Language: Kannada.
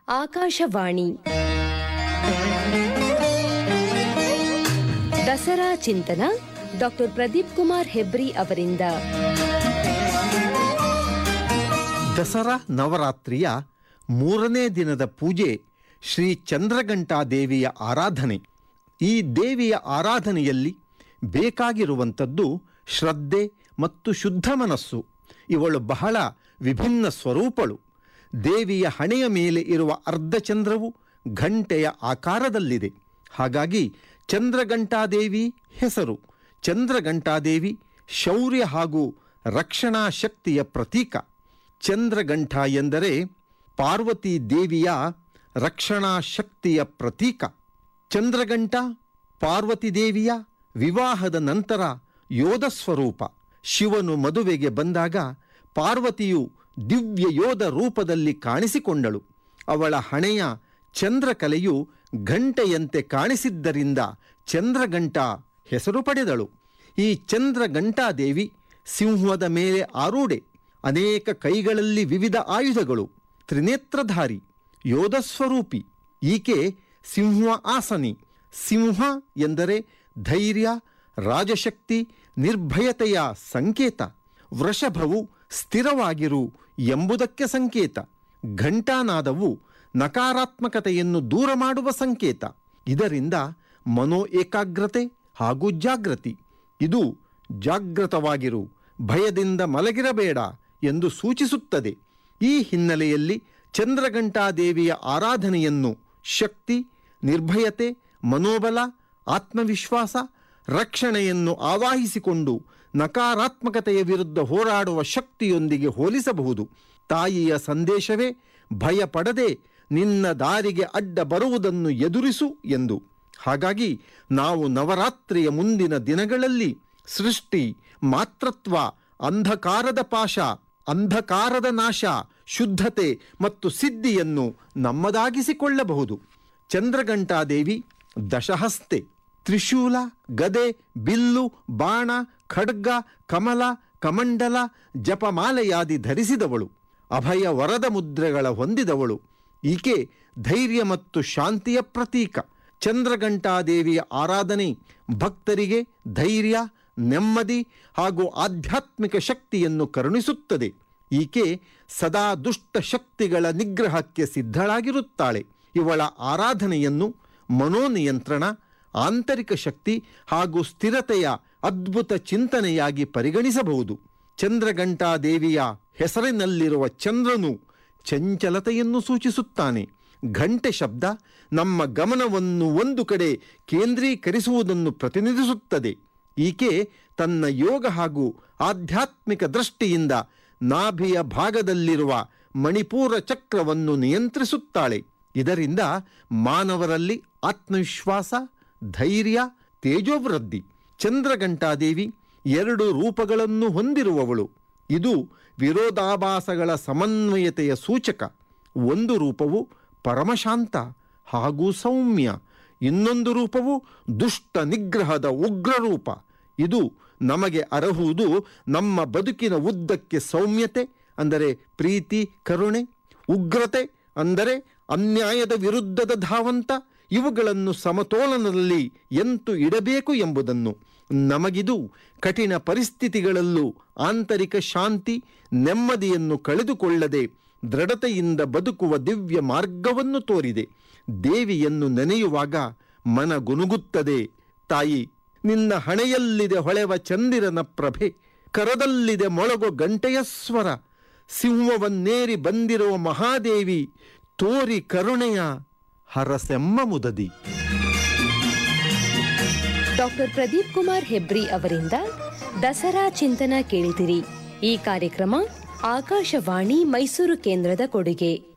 ಆಕಾಶವಾಣಿ ದಸರಾ ಚಿಂತನ ಡಾಕ್ಟರ್ ಪ್ರದೀಪ್ ಕುಮಾರ್ ಹೆಬ್ರಿ ಅವರಿಂದ ದಸರಾ ನವರಾತ್ರಿಯ ಮೂರನೇ ದಿನದ ಪೂಜೆ ಶ್ರೀ ಚಂದ್ರಘಂಟಾ ದೇವಿಯ ಆರಾಧನೆ ಈ ದೇವಿಯ ಆರಾಧನೆಯಲ್ಲಿ ಬೇಕಾಗಿರುವಂಥದ್ದು ಶ್ರದ್ಧೆ ಮತ್ತು ಶುದ್ಧ ಮನಸ್ಸು ಇವಳು ಬಹಳ ವಿಭಿನ್ನ ಸ್ವರೂಪಳು ದೇವಿಯ ಹಣೆಯ ಮೇಲೆ ಇರುವ ಅರ್ಧಚಂದ್ರವು ಘಂಟೆಯ ಆಕಾರದಲ್ಲಿದೆ ಹಾಗಾಗಿ ಚಂದ್ರಘಂಟಾದೇವಿ ಹೆಸರು ಚಂದ್ರಘಂಟಾದೇವಿ ಶೌರ್ಯ ಹಾಗೂ ರಕ್ಷಣಾ ಶಕ್ತಿಯ ಪ್ರತೀಕ ಚಂದ್ರಗಂಠ ಎಂದರೆ ಪಾರ್ವತಿ ದೇವಿಯ ರಕ್ಷಣಾ ಶಕ್ತಿಯ ಪ್ರತೀಕ ಚಂದ್ರಗಂಟ ಪಾರ್ವತಿ ದೇವಿಯ ವಿವಾಹದ ನಂತರ ಯೋಧ ಸ್ವರೂಪ ಶಿವನು ಮದುವೆಗೆ ಬಂದಾಗ ಪಾರ್ವತಿಯು ದಿವ್ಯ ಯೋಧ ರೂಪದಲ್ಲಿ ಕಾಣಿಸಿಕೊಂಡಳು ಅವಳ ಹಣೆಯ ಚಂದ್ರಕಲೆಯು ಗಂಟೆಯಂತೆ ಕಾಣಿಸಿದ್ದರಿಂದ ಚಂದ್ರಗಂಟ ಹೆಸರು ಪಡೆದಳು ಈ ಚಂದ್ರಗಂಟಾದೇವಿ ಸಿಂಹದ ಮೇಲೆ ಆರೂಢೆ ಅನೇಕ ಕೈಗಳಲ್ಲಿ ವಿವಿಧ ಆಯುಧಗಳು ತ್ರಿನೇತ್ರಧಾರಿ ಯೋಧ ಸ್ವರೂಪಿ ಈಕೆ ಸಿಂಹ ಆಸನಿ ಸಿಂಹ ಎಂದರೆ ಧೈರ್ಯ ರಾಜಶಕ್ತಿ ನಿರ್ಭಯತೆಯ ಸಂಕೇತ ವೃಷಭವು ಸ್ಥಿರವಾಗಿರು ಎಂಬುದಕ್ಕೆ ಸಂಕೇತ ಘಂಟಾನಾದವು ನಕಾರಾತ್ಮಕತೆಯನ್ನು ದೂರ ಮಾಡುವ ಸಂಕೇತ ಇದರಿಂದ ಮನೋ ಏಕಾಗ್ರತೆ ಹಾಗೂ ಜಾಗೃತಿ ಇದು ಜಾಗೃತವಾಗಿರು ಭಯದಿಂದ ಮಲಗಿರಬೇಡ ಎಂದು ಸೂಚಿಸುತ್ತದೆ ಈ ಹಿನ್ನೆಲೆಯಲ್ಲಿ ಚಂದ್ರಘಂಟಾದೇವಿಯ ಆರಾಧನೆಯನ್ನು ಶಕ್ತಿ ನಿರ್ಭಯತೆ ಮನೋಬಲ ಆತ್ಮವಿಶ್ವಾಸ ರಕ್ಷಣೆಯನ್ನು ಆವಾಹಿಸಿಕೊಂಡು ನಕಾರಾತ್ಮಕತೆಯ ವಿರುದ್ಧ ಹೋರಾಡುವ ಶಕ್ತಿಯೊಂದಿಗೆ ಹೋಲಿಸಬಹುದು ತಾಯಿಯ ಸಂದೇಶವೇ ಭಯ ಪಡದೆ ನಿನ್ನ ದಾರಿಗೆ ಅಡ್ಡ ಬರುವುದನ್ನು ಎದುರಿಸು ಎಂದು ಹಾಗಾಗಿ ನಾವು ನವರಾತ್ರಿಯ ಮುಂದಿನ ದಿನಗಳಲ್ಲಿ ಸೃಷ್ಟಿ ಮಾತೃತ್ವ ಅಂಧಕಾರದ ಪಾಶ ಅಂಧಕಾರದ ನಾಶ ಶುದ್ಧತೆ ಮತ್ತು ಸಿದ್ಧಿಯನ್ನು ನಮ್ಮದಾಗಿಸಿಕೊಳ್ಳಬಹುದು ಚಂದ್ರಘಂಟಾದೇವಿ ದಶಹಸ್ತೆ ತ್ರಿಶೂಲ ಗದೆ ಬಿಲ್ಲು ಬಾಣ ಖಡ್ಗ ಕಮಲ ಕಮಂಡಲ ಜಪಮಾಲೆಯಾದಿ ಧರಿಸಿದವಳು ಅಭಯ ವರದ ಮುದ್ರೆಗಳ ಹೊಂದಿದವಳು ಈಕೆ ಧೈರ್ಯ ಮತ್ತು ಶಾಂತಿಯ ಪ್ರತೀಕ ಚಂದ್ರಘಂಟಾದೇವಿಯ ಆರಾಧನೆ ಭಕ್ತರಿಗೆ ಧೈರ್ಯ ನೆಮ್ಮದಿ ಹಾಗೂ ಆಧ್ಯಾತ್ಮಿಕ ಶಕ್ತಿಯನ್ನು ಕರುಣಿಸುತ್ತದೆ ಈಕೆ ಸದಾ ದುಷ್ಟ ಶಕ್ತಿಗಳ ನಿಗ್ರಹಕ್ಕೆ ಸಿದ್ಧಳಾಗಿರುತ್ತಾಳೆ ಇವಳ ಆರಾಧನೆಯನ್ನು ಮನೋನಿಯಂತ್ರಣ ಆಂತರಿಕ ಶಕ್ತಿ ಹಾಗೂ ಸ್ಥಿರತೆಯ ಅದ್ಭುತ ಚಿಂತನೆಯಾಗಿ ಪರಿಗಣಿಸಬಹುದು ಚಂದ್ರಘಂಟಾದೇವಿಯ ಹೆಸರಿನಲ್ಲಿರುವ ಚಂದ್ರನು ಚಂಚಲತೆಯನ್ನು ಸೂಚಿಸುತ್ತಾನೆ ಘಂಟೆ ಶಬ್ದ ನಮ್ಮ ಗಮನವನ್ನು ಒಂದು ಕಡೆ ಕೇಂದ್ರೀಕರಿಸುವುದನ್ನು ಪ್ರತಿನಿಧಿಸುತ್ತದೆ ಈಕೆ ತನ್ನ ಯೋಗ ಹಾಗೂ ಆಧ್ಯಾತ್ಮಿಕ ದೃಷ್ಟಿಯಿಂದ ನಾಭಿಯ ಭಾಗದಲ್ಲಿರುವ ಮಣಿಪೂರ ಚಕ್ರವನ್ನು ನಿಯಂತ್ರಿಸುತ್ತಾಳೆ ಇದರಿಂದ ಮಾನವರಲ್ಲಿ ಆತ್ಮವಿಶ್ವಾಸ ಧೈರ್ಯ ತೇಜೋವೃದ್ಧಿ ಚಂದ್ರಘಂಟಾದೇವಿ ಎರಡು ರೂಪಗಳನ್ನು ಹೊಂದಿರುವವಳು ಇದು ವಿರೋಧಾಭಾಸಗಳ ಸಮನ್ವಯತೆಯ ಸೂಚಕ ಒಂದು ರೂಪವು ಪರಮಶಾಂತ ಹಾಗೂ ಸೌಮ್ಯ ಇನ್ನೊಂದು ರೂಪವು ದುಷ್ಟ ನಿಗ್ರಹದ ಉಗ್ರ ರೂಪ ಇದು ನಮಗೆ ಅರಹುವುದು ನಮ್ಮ ಬದುಕಿನ ಉದ್ದಕ್ಕೆ ಸೌಮ್ಯತೆ ಅಂದರೆ ಪ್ರೀತಿ ಕರುಣೆ ಉಗ್ರತೆ ಅಂದರೆ ಅನ್ಯಾಯದ ವಿರುದ್ಧದ ಧಾವಂತ ಇವುಗಳನ್ನು ಸಮತೋಲನದಲ್ಲಿ ಎಂತು ಇಡಬೇಕು ಎಂಬುದನ್ನು ನಮಗಿದು ಕಠಿಣ ಪರಿಸ್ಥಿತಿಗಳಲ್ಲೂ ಆಂತರಿಕ ಶಾಂತಿ ನೆಮ್ಮದಿಯನ್ನು ಕಳೆದುಕೊಳ್ಳದೆ ದೃಢತೆಯಿಂದ ಬದುಕುವ ದಿವ್ಯ ಮಾರ್ಗವನ್ನು ತೋರಿದೆ ದೇವಿಯನ್ನು ನೆನೆಯುವಾಗ ಮನ ಗುನುಗುತ್ತದೆ ತಾಯಿ ನಿನ್ನ ಹಣೆಯಲ್ಲಿದೆ ಹೊಳೆವ ಚಂದಿರನ ಪ್ರಭೆ ಕರದಲ್ಲಿದೆ ಮೊಳಗು ಗಂಟೆಯ ಸ್ವರ ಸಿಂಹವನ್ನೇರಿ ಬಂದಿರುವ ಮಹಾದೇವಿ ತೋರಿ ಕರುಣೆಯ ಹರಸೆಮ್ಮ ಮುದದಿ ಡಾಕ್ಟರ್ ಪ್ರದೀಪ್ ಕುಮಾರ್ ಹೆಬ್ರಿ ಅವರಿಂದ ದಸರಾ ಚಿಂತನ ಕೇಳಿದಿರಿ ಈ ಕಾರ್ಯಕ್ರಮ ಆಕಾಶವಾಣಿ ಮೈಸೂರು ಕೇಂದ್ರದ ಕೊಡುಗೆ